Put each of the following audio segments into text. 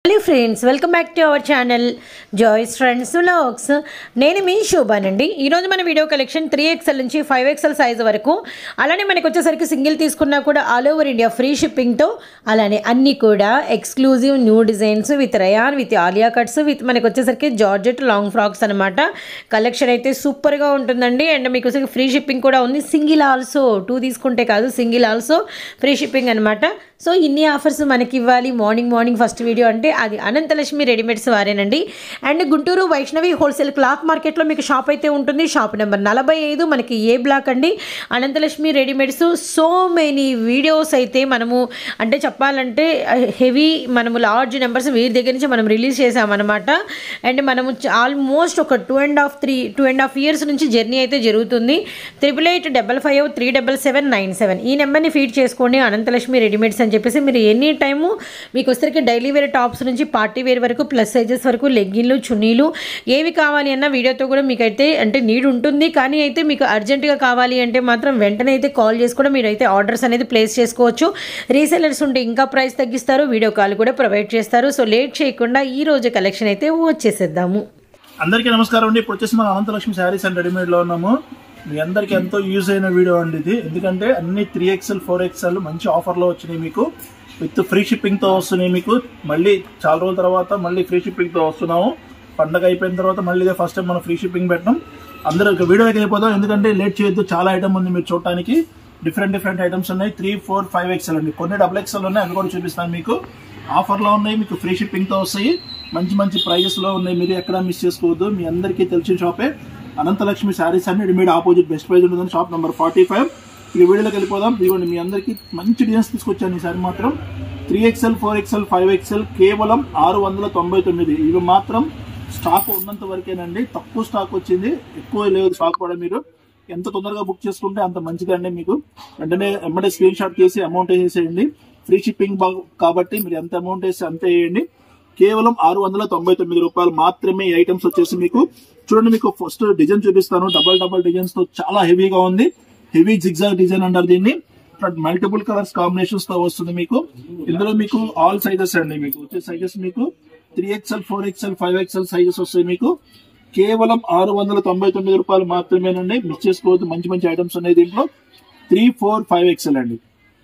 hello friends welcome back to our channel Joys friends vlogs నేను మీ శోభానండి ఈరోజు మన వీడియో కలెక్షన్ త్రీ ఎక్స్ఎల్ నుంచి ఫైవ్ ఎక్స్ఎల్ సైజ్ వరకు అలానే మనకి వచ్చేసరికి సింగిల్ తీసుకున్నా కూడా ఆల్ ఓవర్ ఇండియా ఫ్రీ షిప్పింగ్తో అలానే అన్నీ కూడా exclusive new designs with rayon with Alia cuts with మనకి వచ్చేసరికి జార్జెట్ లాంగ్ ఫ్రాక్స్ అనమాట కలెక్షన్ అయితే సూపర్గా ఉంటుందండి అండ్ మీకు వచ్చేసరికి ఫ్రీ షిప్పింగ్ కూడా ఉంది సింగిల్ ఆల్సో టూ తీసుకుంటే కాదు సింగిల్ ఆల్సో ఫ్రీ షిప్పింగ్ అనమాట సో ఇన్ని ఆఫర్స్ మనకి ఇవ్వాలి మార్నింగ్ మార్నింగ్ ఫస్ట్ వీడియో అంటే అది అనంతలక్ష్మి రెడీమేడ్స్ వారేనండి and Guntur Vaishnavi wholesale cloth మార్కెట్లో మీకు షాప్ అయితే ఉంటుంది షాప్ నెంబర్ నలభై ఐదు మనకి ఏ బ్లాక్ అండి Anantalakshmi readymades so many videos అయితే మనము అంటే చెప్పాలంటే హెవీ మనము లార్జ్ నెంబర్స్ వీరి దగ్గర నుంచి మనం రిలీజ్ చేసామన్నమాట అండ్ మనము ఆల్మోస్ట్ ఒక two and half three two and half years నుంచి జర్నీ అయితే జరుగుతుంది triple eight double five three double seven nine seven ఈ నెంబర్ని ఫీడ్ చేసుకోండి అనంతలక్ష్మి రెడీమేడ్స్ అని చెప్పేసి మీరు ఎనీ టైము మీకు వచ్చరికి డైలీ వేర్ టాప్స్ నుంచి పార్టీ వేర్ వరకు ప్లస్ సైజెస్ వరకు లెగ్గిన్లు చున్నీలు ఏవి కావాలి అన్న వీడియోతో కూడా మీకైతే అంటే నీడ్ ఉంటుంది కానీ అయితే మీకు అర్జెంటుగా కావాలి అంటే మాత్రం వెంటనే అయితే కాల్ చేసి కూడా మీరు అయితే ఆర్డర్స్ అనేది ప్లేస్ చేసుకోవచ్చు రీసెలర్స్ ఉంటే ఇంకా ప్రైస్ తగ్గిస్తారు వీడియో కాల్ కూడా ప్రొవైడ్ చేస్తారు సో లేట్ చేయకుండా ఈ రోజు కలెక్షన్ అయితే వచ్చేసేద్దాము అందరికీ నమస్కారం అండి ఇప్పుడు వచ్చేసి మన అనంతలక్ష్మి శారీస్ అండ్ రెడీమేడ్ లో ఉన్నాము మీ అందరికి ఎంతో యూజ్ అయిన వీడియో అండి ఇది ఎందుకంటే అన్ని త్రీ ఎక్స్ఎల్ ఫోర్ ఎక్స్ఎల్ మంచి ఆఫర్ లో వచ్చినాయి మీకు విత్ ఫ్రీ షిప్పింగ్ తో వస్తున్నాయి మీకు మళ్ళీ చాలా రోజుల తర్వాత మళ్ళీ ఫ్రీ షిప్పింగ్ తో వస్తున్నాము పండగ అయిపోయిన తర్వాత మళ్ళీ ఇదే ఫస్ట్ టైం మనం ఫ్రీ షిప్పింగ్ పెట్టడం అందరూ ఒక వీడియో అయిపోదాం ఎందుకంటే లేట్ చేయొద్దు చాలా ఐటమ్ ఉంది మీరు చూడటానికి డిఫరెంట్ డిఫరెంట్ ఐటమ్స్ ఉన్నాయి త్రీ ఫోర్ ఫైవ్ ఎక్స్ఎల్ అండి కొన్ని డబుల్ ఎక్స్ఎల్ ఉన్నాయి అవి కూడా చూపిస్తాను మీకు ఆఫర్ లో ఉన్నాయి మీకు ఫ్రీ షిప్పింగ్ తో వస్తాయి మంచి మంచి ప్రైజెస్ లో ఉన్నాయి మీరు ఎక్కడ మిస్ చేసుకోవద్దు మీ అందరికీ తెలిసిన షాపే అనంతలక్ష్మి శారీస్ అండి రెడీమేడ్ ఆపోజిట్ బెస్ట్ ప్రైజ్ ఉంటుంది షాప్ నెంబర్ ఫార్టీ ఫైవ్ ఇక వీడియోలోకి వెళ్ళిపోదాం ఇదిగోండి మీ అందరికీ మంచి డిజైన్స్ తీసుకొచ్చాను ఈసారి మాత్రం three XL four XL five XL కేవలం ఆరు వందల తొంభై తొమ్మిది ఇవి మాత్రం స్టాక్ ఉన్నంత వరకేనండి తక్కువ స్టాక్ వచ్చింది ఎక్కువ లేదు స్టాక్ కూడా మీరు ఎంత తొందరగా బుక్ చేసుకుంటే అంత మంచిదండి మీకు వెంటనే ఎమ్మడే స్క్రీన్ షాట్ చేసి అమౌంట్ వేసేయండి ఫ్రీ షిప్పింగ్ కాబట్టి మీరు ఎంత అమౌంట్ వేసి అంతే వేయండి కేవలం ఆరు వందల తొంభై తొమ్మిది రూపాయలు మాత్రమే ఈ ఐటమ్స్ వచ్చేసి మీకు చూడండి మీకు ఫస్ట్ డిజైన్ చూపిస్తాను డబల్ డబల్ డిజైన్స్ తో చాలా హెవీగా ఉంది హెవీ జిగ్జాగ్ డిజైన్ అంటారు దీన్ని మల్టిపుల్ కలర్స్ కాంబినేషన్స్ తో వస్తుంది మీకు ఇందులో మీకు ఆల్ సైజెస్ అండి మీకు వచ్చే సైజెస్ మీకు three XL four XL five XL sizes వస్తాయి మీకు కేవలం ఆరు వందల తొంభై తొమ్మిది రూపాయలు మాత్రమేనండి మిస్ చేసుకోవద్దు మంచి మంచి ఐటమ్స్ ఉన్నాయి దీంట్లో త్రీ ఫోర్ ఫైవ్ ఎక్స్ఎల్ అండి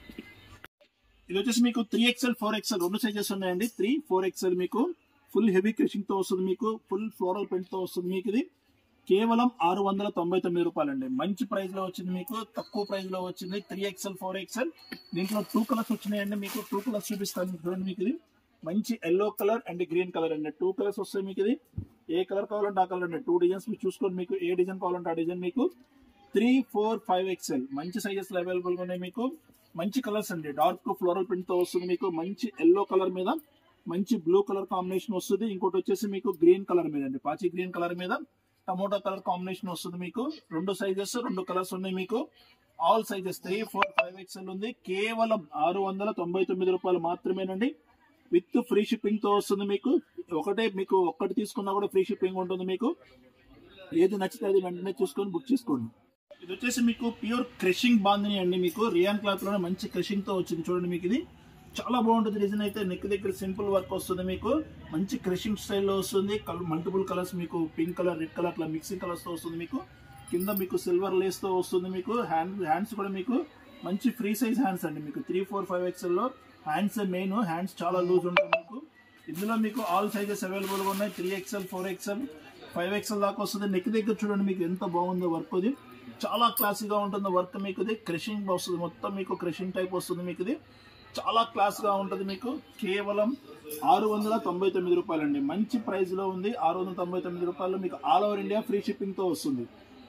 ఇది వచ్చేసి మీకు త్రీ ఎక్స్ఎల్ ఫోర్ ఎక్స్ఎల్ రెండు సైజెస్ ఉన్నాయండి త్రీ ఫోర్ ఎక్స్ఎల్ మీకు ఫుల్ హెవీ క్రషింగ్ తో వస్తుంది మీకు ఫుల్ ఫ్లోరల్ ప్రింట్ తో వస్తుంది మీకు ఇది కేవలం ఆరు వందల తొంభై తొమ్మిది రూపాయలండి మంచి ప్రైస్ లో వచ్చింది మీకు తక్కువ ప్రైస్ లో వచ్చింది త్రీ ఎక్స్ఎల్ ఫోర్ ఎక్స్ఎల్ దీంట్లో టూ కలర్స్ వచ్చినాయండి మీకు టూ కలర్స్ చూపిస్తాను మీకు చూడండి మీకు ఇది మంచి yellow colour and green colour అండి టూ కలర్స్ వస్తాయి మీకు ఇది ఏ కలర్ కావాలంటే ఆ కలర్ అండి టూ డిజైన్స్ మీరు చూసుకోండి మీకు ఏ డిజైన్ కావాలంటే ఆ డిజైన్ మీకు త్రీ ఫోర్ ఫైవ్ ఎక్స్ఎల్ మంచి సైజెస్ అవైలబుల్ గా ఉన్నాయి మీకు మంచి కలర్స్ అండి డార్క్ ఫ్లోరల్ ప్రింట్ తో వస్తుంది మీకు మంచి ఎల్లో కలర్ మీద మంచి బ్లూ కలర్ కాంబినేషన్ వస్తుంది ఇంకోటి వచ్చేసి మీకు గ్రీన్ కలర్ మీద అండి పాచి గ్రీన్ కలర్ మీద టమోటా కలర్ కాంబినేషన్ వస్తుంది మీకు రెండు సైజెస్ రెండు కలర్స్ ఉన్నాయి మీకు all sizes three four five XL ఉంది కేవలం ఆరు వందల తొంభై తొమ్మిది రూపాయలు మాత్రమేనండి విత్ ఫ్రీ షిప్పింగ్ తో వస్తుంది మీకు ఒకటే మీకు ఒక్కటి తీసుకున్నా కూడా ఫ్రీ షిప్పింగ్ ఉంటుంది మీకు ఏది నచ్చితే అది వెంటనే చూసుకొని బుక్ చేసుకోండి ఇది వచ్చేసి మీకు ప్యూర్ క్రషింగ్ బాందిని అండి మీకు రియాన్ క్లాత్ లోనే మంచి క్రషింగ్ తో వచ్చింది చూడండి మీకు ఇది చాలా బాగుంటుంది డిజైన్ అయితే నెక్ దగ్గర సింపుల్ వర్క్ వస్తుంది మీకు మంచి క్రషింగ్ స్టైల్లో వస్తుంది మల్టిపుల్ కలర్స్ మీకు పింక్ కలర్ రెడ్ కలర్ అట్లా మిక్సింగ్ కలర్స్ తో వస్తుంది మీకు కింద మీకు సిల్వర్ లేస్ తో వస్తుంది మీకు హ్యాండ్ హ్యాండ్స్ కూడా మీకు మంచి ఫ్రీ సైజ్ హ్యాండ్స్ అండి మీకు త్రీ ఫోర్ ఫైవ్ ఎక్స్ఎల్ లో హ్యాండ్స్ మెయిన్ హ్యాండ్స్ చాలా లూజ్ ఉంటాయి మీకు ఇందులో మీకు ఆల్ సైజెస్ అవైలబుల్ గా ఉన్నాయి three XL four XL five XL దాకా వస్తుంది నెక్ దగ్గర చూడండి మీకు ఎంత బాగుందో వర్క్ ఇది చాలా క్లాసీగా ఉంటుంది వర్క్ మీకు ఇది క్రషింగ్ వస్తుంది మొత్తం మీకు క్రషింగ్ టైప్ వస్తుంది మీకు ఇది చాలా క్లాస్ గా ఉంటుంది మీకు కేవలం ఆరు వందల తొంభై తొమ్మిది రూపాయలండి మంచి ప్రైస్ లో ఉంది ఆరు వందల తొంభై తొమ్మిది రూపాయలు మీకు all over India free shipping తో వస్తుంది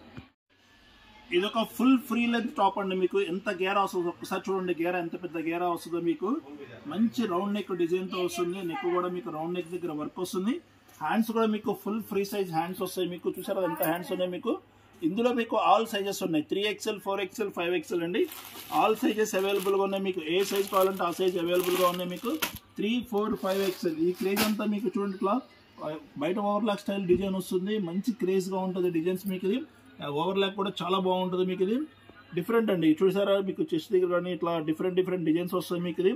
ఇది ఒక ఫుల్ ఫ్రీ లెంత్ టాప్ అండి మీకు ఎంత గేరా వస్తుందో ఒక్కసారి చూడండి గేరా ఎంత పెద్ద గేరా వస్తుందో మీకు మంచి రౌండ్ నెక్ డిజైన్ తో వస్తుంది నెక్ కూడా మీకు రౌండ్ నెక్ దగ్గర వర్క్ వస్తుంది హ్యాండ్స్ కూడా మీకు ఫుల్ ఫ్రీ సైజ్ హ్యాండ్స్ వస్తాయి మీకు చూసారా ఎంత హ్యాండ్స్ ఉన్నాయి మీకు ఇందులో మీకు ఆల్ సైజెస్ ఉన్నాయి three XL four XL five XL అండి ఆల్ సైజెస్ అవైలబుల్గా ఉన్నాయి మీకు ఏ సైజ్ కావాలంటే ఆ సైజ్ అవైలబుల్గా ఉన్నాయి మీకు త్రీ ఫోర్ ఫైవ్ ఎక్స్ఎల్ ఈ క్రేజ్ అంతా మీకు చూడండి ఇట్లా బయట ఓవర్లాక్ స్టైల్ డిజైన్ వస్తుంది మంచి క్రేజ్గా ఉంటుంది డిజైన్స్ మీకు ఇది ఓవర్లాక్ కూడా చాలా బాగుంటుంది మీకు ఇది డిఫరెంట్ అండి చూసారా మీకు చెస్ట్ దగ్గర కానీ ఇట్లా డిఫరెంట్ డిఫరెంట్ డిజైన్స్ వస్తాయి మీకు ఇది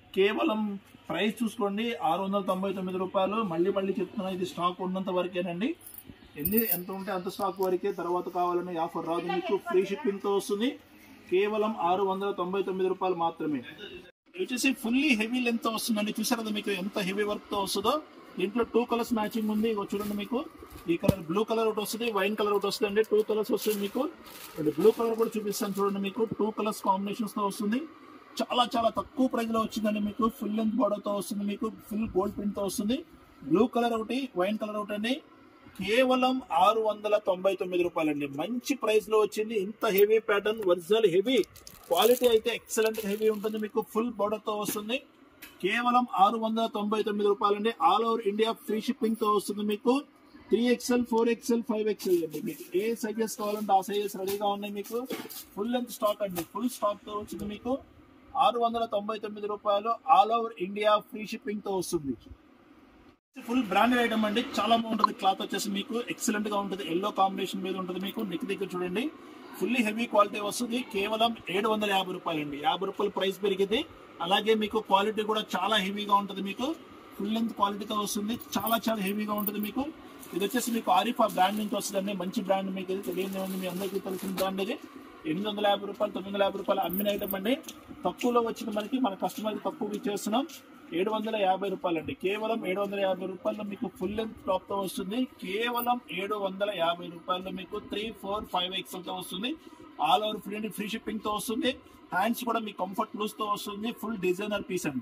కేవలం ప్రైస్ చూసుకోండి ఆరు వందల తొంభై తొమ్మిది రూపాయలు మళ్ళీ మళ్ళీ చెప్తున్నా ఇది స్టాక్ ఉన్నంత వరకేనండి ఎన్ని ఎంత ఉంటే అంత స్టాక్ వరకే తర్వాత కావాలనే ఆఫర్ రాదు మీకు ఫ్రీ షిప్పింగ్ తో వస్తుంది కేవలం ఆరు వందల తొంభై తొమ్మిది రూపాయలు మాత్రమే ఇది వచ్చేసి ఫుల్లీ హెవీ లెంత్ తో వస్తుందండి చూసారు కదా మీకు ఎంత హెవీ వర్క్ తో వస్తుందో దీంట్లో టూ కలర్స్ మ్యాచింగ్ ఉంది ఇగో చూడండి మీకు ఈ కలర్ బ్లూ కలర్ ఒకటి వస్తుంది వైన్ కలర్ ఒకటి వస్తుంది అండి టూ కలర్స్ వస్తుంది మీకు బ్లూ కలర్ కూడా చూపిస్తాను చూడండి మీకు టూ కలర్స్ కాంబినేషన్స్ తో వస్తుంది చాలా చాలా తక్కువ ప్రైస్ లో వచ్చిందండి మీకు ఫుల్ లెంత్ బార్డర్ తో వస్తుంది మీకు ఫుల్ గోల్డ్ ప్రింట్ తో వస్తుంది బ్లూ కలర్ ఒకటి వైన్ కలర్ ఒకటి అండి కేవలం ఆరు వందల తొంభై తొమ్మిది రూపాయలండి మంచి ప్రైస్ లో వచ్చింది ఇంత heavy pattern original heavy quality అయితే ఎక్సలెంట్ హెవీ ఉంటుంది మీకు ఫుల్ బోర్డర్ తో వస్తుంది కేవలం ఆరు వందల తొంభై తొమ్మిది రూపాయలండి all over India free shipping తో వస్తుంది మీకు three XL four XL five XL అండి మీకు ఏ సైజెస్ కావాలంటే ఆ సైజెస్ రెడీగా ఉన్నాయి మీకు ఫుల్ లెంత్ స్టాక్ అండి ఫుల్ స్టాక్ తో వచ్చింది మీకు ఆరు వందల తొంభై తొమ్మిది రూపాయలు all over India free shipping తో వస్తుంది ఫుల్ బ్రాండెడ్ ఐటమ్ అండి చాలా బాగుంటుంది క్లాత్ వచ్చేసి మీకు ఎక్సలెంట్ గా ఉంటుంది ఎల్లో కాంబినేషన్ మీద ఉంటుంది మీకు నెక్ దగ్గర చూడండి ఫుల్లీ హెవీ క్వాలిటీ వస్తుంది కేవలం ఏడు వందల యాభై రూపాయలు అండి యాభై రూపాయలు ప్రైస్ పెరిగింది అలాగే మీకు క్వాలిటీ కూడా చాలా హెవీగా ఉంటుంది మీకు ఫుల్ లెంత్ క్వాలిటీతో వస్తుంది చాలా చాలా హెవీగా ఉంటుంది మీకు ఇది వచ్చేసి మీకు ఆరిఫా బ్రాండ్ నుంచి వస్తుందండి మంచి బ్రాండ్ మీకు ఇది తెలియదు మీ అందరికీ తెలిసిన బ్రాండ్ ఇది ఎనిమిది వందల యాభై రూపాయలు తొమ్మిది వందల యాభై రూపాయలు అమ్మిన ఐటమ్ అండి తక్కువలో వచ్చిన మనకి మన కస్టమర్కి తక్కువ ఇచ్చేస్తున్నాం ఏడు వందల యాభై రూపాయలు అండి కేవలం ఏడు వందల యాభై రూపాయలు మీకు ఫుల్ లెంత్ టాప్ తో వస్తుంది కేవలం ఏడు వందల యాభై రూపాయలు మీకు త్రీ ఫోర్ ఫైవ్ ఎక్స్ఎల్ తో వస్తుంది all over free free shipping తో వస్తుంది హ్యాండ్స్ కూడా మీకు కంఫర్ట్ లూస్ తో వస్తుంది ఫుల్ డిజైనర్ పీస్ అండి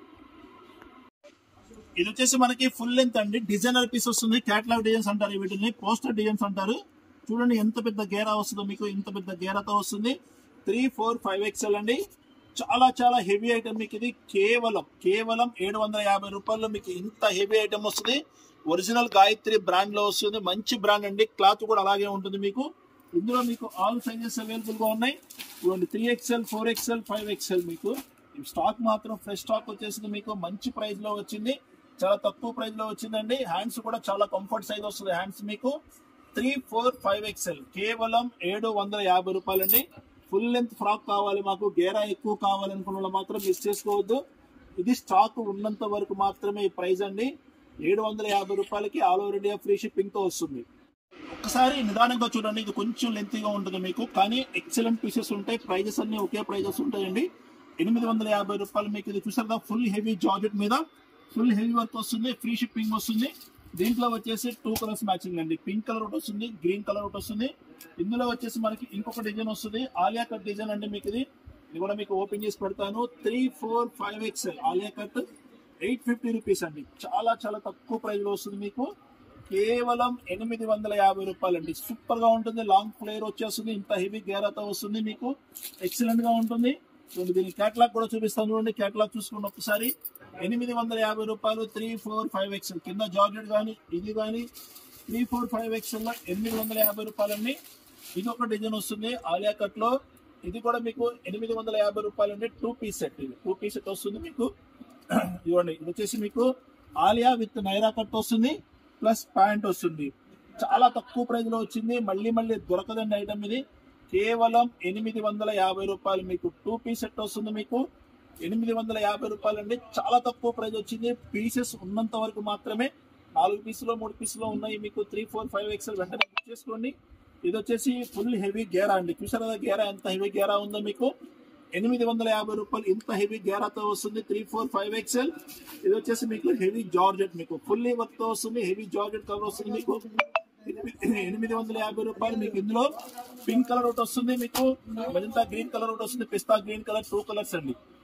ఇది వచ్చేసి మనకి ఫుల్ లెంత్ అండి డిజైనర్ పీస్ వస్తుంది క్యాటలాగ్ డిజైన్స్ అంటారు వీటిని పోస్టర్ డిజైన్స్ అంటారు చూడండి ఎంత పెద్ద గేరా వస్తుందో మీకు ఇంత పెద్ద గేరాతో వస్తుంది త్రీ ఫోర్ ఫైవ్ ఎక్స్ఎల్ అండి చాలా చాలా హెవీ ఐటమ్ మీకు ఇది కేవలం కేవలం ఏడు వందల యాభై రూపాయల్లో మీకు ఇంత హెవీ ఐటమ్ వస్తుంది ఒరిజినల్ గాయత్రి బ్రాండ్ లో వస్తుంది మంచి బ్రాండ్ అండి క్లాత్ కూడా అలాగే ఉంటుంది మీకు ఇందులో మీకు ఆల్ సైజెస్ అవైలబుల్ గా ఉన్నాయి ఇవ్వండి three XL four XL five XL మీకు స్టాక్ మాత్రం ఫ్రెష్ స్టాక్ వచ్చేసింది మీకు మంచి ప్రైస్ లో వచ్చింది చాలా తక్కువ ప్రైస్ లో వచ్చిందండి హ్యాండ్స్ కూడా చాలా కంఫర్ట్ సైజ్ వస్తుంది హ్యాండ్స్ మీకు త్రీ ఫోర్ ఫైవ్ ఎక్స్ఎల్ కేవలం ఏడు వందల యాభై రూపాయలండి ఫుల్ లెంత్ ఫ్రాక్ కావాలి మాకు గేరా ఎక్కువ కావాలనుకున్న వాళ్ళు మాత్రం మిస్ చేసుకోవద్దు ఇది స్టాక్ ఉన్నంత వరకు మాత్రమే ఈ ప్రైస్ అండి ఏడు వందల యాభై రూపాయలకి all over India free shipping తో వస్తుంది ఒక్కసారి నిదానంగా చూడండి ఇది కొంచెం లెంతీగా ఉంటుంది మీకు కానీ ఎక్సలెంట్ పీసెస్ ఉంటాయి ప్రైజెస్ అన్ని ఒకే ప్రైజెస్ ఉంటాయండి ఎనిమిది వందల యాభై రూపాయలు మీకు ఇది చూసారు ఫుల్ హెవీ జాకెట్ మీద ఫుల్ హెవీ వర్క్ వస్తుంది ఫ్రీ షిప్పింగ్ వస్తుంది దీంట్లో వచ్చేసి టూ కలర్స్ మ్యాచింగ్ అండి పింక్ కలర్ ఒకటి వస్తుంది గ్రీన్ కలర్ ఒకటి వస్తుంది ఇందులో వచ్చేసి మనకి ఇంకొక డిజైన్ వస్తుంది ఆలియా కట్ డిజైన్ అండి మీకు ఇది ఇది కూడా మీకు ఓపెన్ చేసి పెడతాను three four five XL Alia cut eight fifty rupees అండి చాలా చాలా తక్కువ ప్రైస్ లో వస్తుంది మీకు కేవలం ఎనిమిది వందల యాభై రూపాయలు అండి సూపర్ గా ఉంటుంది లాంగ్ ఫ్లేర్ వచ్చేస్తుంది ఇంత హెవీ గేరాతో వస్తుంది మీకు ఎక్సలెంట్ గా ఉంటుంది చూడండి దీని కేటలాగ్ కూడా చూపిస్తాను చూడండి కేటలాగ్ చూసుకున్న ఒకసారి ఎనిమిది వందల యాభై రూపాయలు త్రీ ఫోర్ ఫైవ్ ఎక్స్ఎల్ కింద జార్జెట్ కానీ ఇది కానీ త్రీ ఫోర్ ఫైవ్ ఎక్స్ఎల్ లో ఎనిమిది వందల యాభై రూపాయలండి ఇది ఒక డిజైన్ వస్తుంది ఆలియా కట్ లో ఇది కూడా మీకు ఎనిమిది వందల యాభై రూపాయలు అండి టూ పీస్ సెట్ ఇది టూ పీస్ సెట్ వస్తుంది మీకు ఇవ్వండి ఇది వచ్చేసి మీకు ఆలియా విత్ నైరా కట్ వస్తుంది ప్లస్ ప్యాంట్ వస్తుంది చాలా తక్కువ ప్రైస్ లో వచ్చింది మళ్ళీ మళ్ళీ దొరకదండి ఐటమ్ ఇది కేవలం ఎనిమిది వందల యాభై రూపాయలు మీకు టూ పీస్ సెట్ వస్తుంది మీకు ఎనిమిది వందల యాభై రూపాయలు అండి చాలా తక్కువ ప్రైస్ వచ్చింది పీసెస్ ఉన్నంత వరకు మాత్రమే నాలుగు పీసులో మూడు పీసులో ఉన్నాయి మీకు త్రీ ఫోర్ ఫైవ్ ఎక్స్ఎల్ వెంటనే బుక్ చేసుకోండి ఇది వచ్చేసి ఫుల్ హెవీ గేరా అండి చూసారు కదా గేరా ఎంత హెవీ గేరా ఉందో మీకు ఎనిమిది వందల యాభై రూపాయలు ఇంత హెవీ గేరాతో వస్తుంది త్రీ ఫోర్ ఫైవ్ ఎక్స్ఎల్ ఇది వచ్చేసి మీకు హెవీ జార్జెట్ మీకు ఫుల్లీ వర్క్ తో వస్తుంది హెవీ జార్జెట్ కలర్ వస్తుంది మీకు ఎనిమిది- ఎనిమిది వందల యాభై రూపాయలు మీకు ఇందులో పింక్ కలర్ ఒకటి వస్తుంది మీకు మెజంతా గ్రీన్ కలర్ ఒకటి వస్తుంది పిస్తా గ్రీన్ కలర్ టూ కలర్స్ అండి